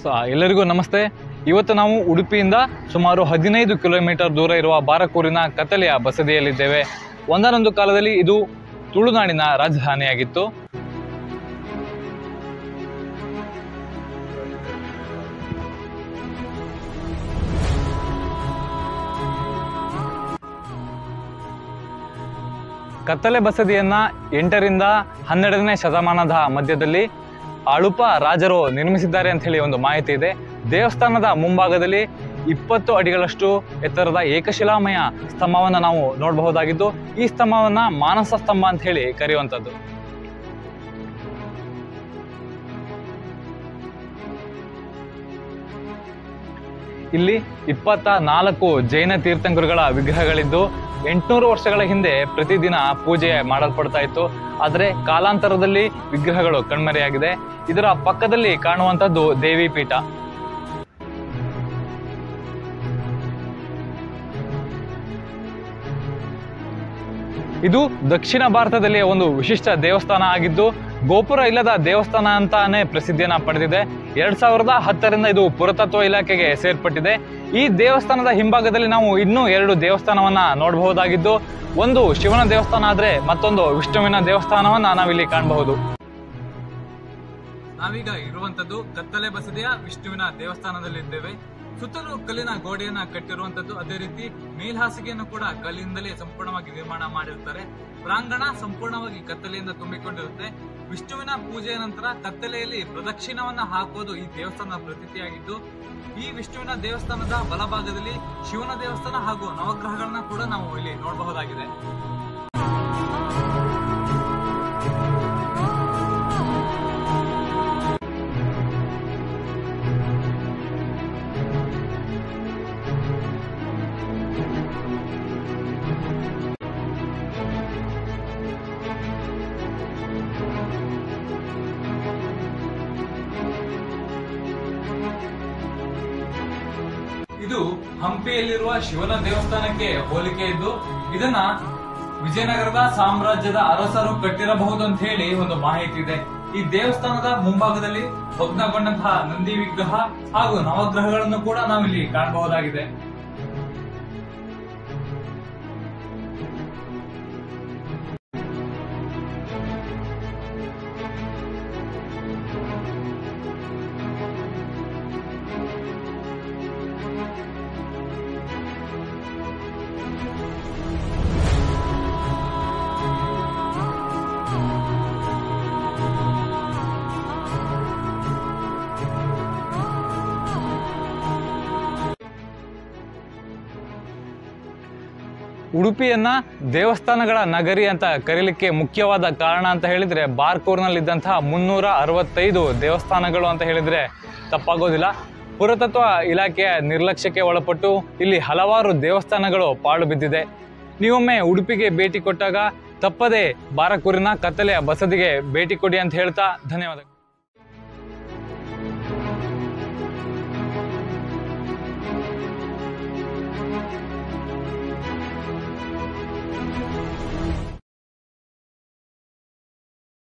so ಎಲ್ಲರಿಗೂ ನಮಸ್ತೆ ಇವತ್ತು ನಾವು ಉಡುಪಿಯಿಂದ ಸುಮಾರು ಹದಿನೈದು ಕಿಲೋಮೀಟರ್ ದೂರ ಇರುವ ಬಾರಕೂರಿನ ಕತ್ತಲೆಯ ಬಸದಿಯಲ್ಲಿದ್ದೇವೆ ಒಂದಾನೊಂದು ಕಾಲದಲ್ಲಿ ಇದು ತುಳುನಾಡಿನ ರಾಜಧಾನಿಯಾಗಿತ್ತು ಕತ್ತಲೆ ಬಸದಿಯನ್ನ ಎಂಟರಿಂದ ಹನ್ನೆರಡನೇ ಶತಮಾನದ ಮಧ್ಯದಲ್ಲಿ ಅಳುಪ ರಾಜರು ನಿರ್ಮಿಸಿದ್ದಾರೆ ಅಂತ ಹೇಳಿ ಒಂದು ಮಾಹಿತಿ ಇದೆ ದೇವಸ್ಥಾನದ ಮುಂಭಾಗದಲ್ಲಿ ಇಪ್ಪತ್ತು ಅಡಿಗಳಷ್ಟು ಎತ್ತರದ ಏಕಶಿಲಾಮಯ ಸ್ತಂಭವನ್ನು ನಾವು ನೋಡಬಹುದಾಗಿದ್ದು ಈ ಸ್ತಂಭವನ್ನ ಮಾನಸ ಸ್ತಂಭ ಅಂತ ಹೇಳಿ ಕರೆಯುವಂಥದ್ದು ಇಲ್ಲಿ ಇಪ್ಪತ್ತ ನಾಲ್ಕು ಜೈನ ತೀರ್ಥಂಕರುಗಳ ವಿಗ್ರಹಗಳಿದ್ದು ಎಂಟುನೂರು ವರ್ಷಗಳ ಹಿಂದೆ ಪ್ರತಿದಿನ ಪೂಜೆ ಮಾಡಲ್ಪಡ್ತಾ ಇತ್ತು ಆದರೆ ಕಾಲಾಂತರದಲ್ಲಿ ವಿಗ್ರಹಗಳು ಕಣ್ಮರೆಯಾಗಿದೆ ಇದರ ಪಕ್ಕದಲ್ಲಿ ಕಾಣುವಂಥದ್ದು ದೇವಿ ಪೀಠ ಇದು ದಕ್ಷಿಣ ಭಾರತದಲ್ಲಿ ಒಂದು ವಿಶಿಷ್ಟ ದೇವಸ್ಥಾನ ಆಗಿದ್ದು ಗೋಪುರ ಇಲ್ಲದ ದೇವಸ್ಥಾನ ಅಂತಾನೆ ಪ್ರಸಿದ್ಧಿಯನ್ನ ಪಡೆದಿದೆ ಎರಡ್ ಸಾವಿರದ ಹತ್ತರಿಂದ ಇದು ಪುರಾತತ್ವ ಇಲಾಖೆಗೆ ಸೇರ್ಪಟ್ಟಿದೆ ಈ ದೇವಸ್ಥಾನದ ಹಿಂಭಾಗದಲ್ಲಿ ನಾವು ಇನ್ನೂ ಎರಡು ದೇವಸ್ಥಾನವನ್ನ ನೋಡಬಹುದಾಗಿದ್ದು ಒಂದು ಶಿವನ ದೇವಸ್ಥಾನ ಆದ್ರೆ ಮತ್ತೊಂದು ವಿಷ್ಣುವಿನ ದೇವಸ್ಥಾನವನ್ನ ನಾವಿಲ್ಲಿ ಕಾಣಬಹುದು ನಾವೀಗ ಇರುವಂತದ್ದು ಕತ್ತಲೆ ಬಸದಿಯ ವಿಷ್ಣುವಿನ ದೇವಸ್ಥಾನದಲ್ಲಿದ್ದೇವೆ ಸುತ್ತಲೂ ಕಲ್ಲಿನ ಗೋಡೆಯನ್ನ ಕಟ್ಟಿರುವಂತದ್ದು ಅದೇ ರೀತಿ ಮೇಲ್ಹಾಸಿಗೆಯನ್ನು ಕೂಡ ಕಲ್ಲಿಂದಲೇ ಸಂಪೂರ್ಣವಾಗಿ ನಿರ್ಮಾಣ ಮಾಡಿರ್ತಾರೆ ಪ್ರಾಂಗಣ ಸಂಪೂರ್ಣವಾಗಿ ಕತ್ತಲೆಯಿಂದ ತುಂಬಿಕೊಂಡಿರುತ್ತೆ ವಿಷ್ಣುವಿನ ಪೂಜೆಯ ನಂತರ ಕತ್ತಲೆಯಲ್ಲಿ ಪ್ರದಕ್ಷಿಣವನ್ನ ಹಾಕುವುದು ಈ ದೇವಸ್ಥಾನದ ಪ್ರತೀತಿಯಾಗಿದ್ದು ಈ ವಿಷ್ಣುವಿನ ದೇವಸ್ಥಾನದ ಬಲಭಾಗದಲ್ಲಿ ಶಿವನ ದೇವಸ್ಥಾನ ಹಾಗೂ ನವಗ್ರಹಗಳನ್ನ ಕೂಡ ನಾವು ಇಲ್ಲಿ ನೋಡಬಹುದಾಗಿದೆ ಇದು ಹಂಪಿಯಲ್ಲಿರುವ ಶಿವನ ದೇವಸ್ಥಾನಕ್ಕೆ ಹೋಲಿಕೆ ಇದ್ದು ಇದನ್ನ ವಿಜಯನಗರದ ಸಾಮ್ರಾಜ್ಯದ ಅರಸರು ಕಟ್ಟಿರಬಹುದು ಅಂತ ಹೇಳಿ ಒಂದು ಮಾಹಿತಿ ಇದೆ ಈ ದೇವಸ್ಥಾನದ ಮುಂಭಾಗದಲ್ಲಿ ಭಗ್ನಗೊಂಡಂತಹ ನಂದಿ ವಿಗ್ರಹ ಹಾಗೂ ನವಗ್ರಹಗಳನ್ನು ಕೂಡ ನಾವಿಲ್ಲಿ ಕಾಣಬಹುದಾಗಿದೆ ಉಡುಪಿಯನ್ನ ದೇವಸ್ಥಾನಗಳ ನಗರಿ ಅಂತ ಕರೀಲಿಕ್ಕೆ ಮುಖ್ಯವಾದ ಕಾರಣ ಅಂತ ಹೇಳಿದ್ರೆ ಬಾರ್ಕೂರ್ನಲ್ಲಿದ್ದಂತಹ ಮುನ್ನೂರ ಅರವತ್ತೈದು ದೇವಸ್ಥಾನಗಳು ಅಂತ ಹೇಳಿದ್ರೆ ತಪ್ಪಾಗೋದಿಲ್ಲ ಪುರಾತತ್ವ ಇಲಾಖೆಯ ನಿರ್ಲಕ್ಷ್ಯಕ್ಕೆ ಒಳಪಟ್ಟು ಇಲ್ಲಿ ಹಲವಾರು ದೇವಸ್ಥಾನಗಳು ಪಾಳು ಬಿದ್ದಿದೆ ನೀವೊಮ್ಮೆ ಉಡುಪಿಗೆ ಭೇಟಿ ಕೊಟ್ಟಾಗ ತಪ್ಪದೆ ಬಾರಕೂರಿನ ಕತ್ತಲೆಯ ಬಸದಿಗೆ ಭೇಟಿ ಕೊಡಿ ಅಂತ ಹೇಳ್ತಾ ಧನ್ಯವಾದ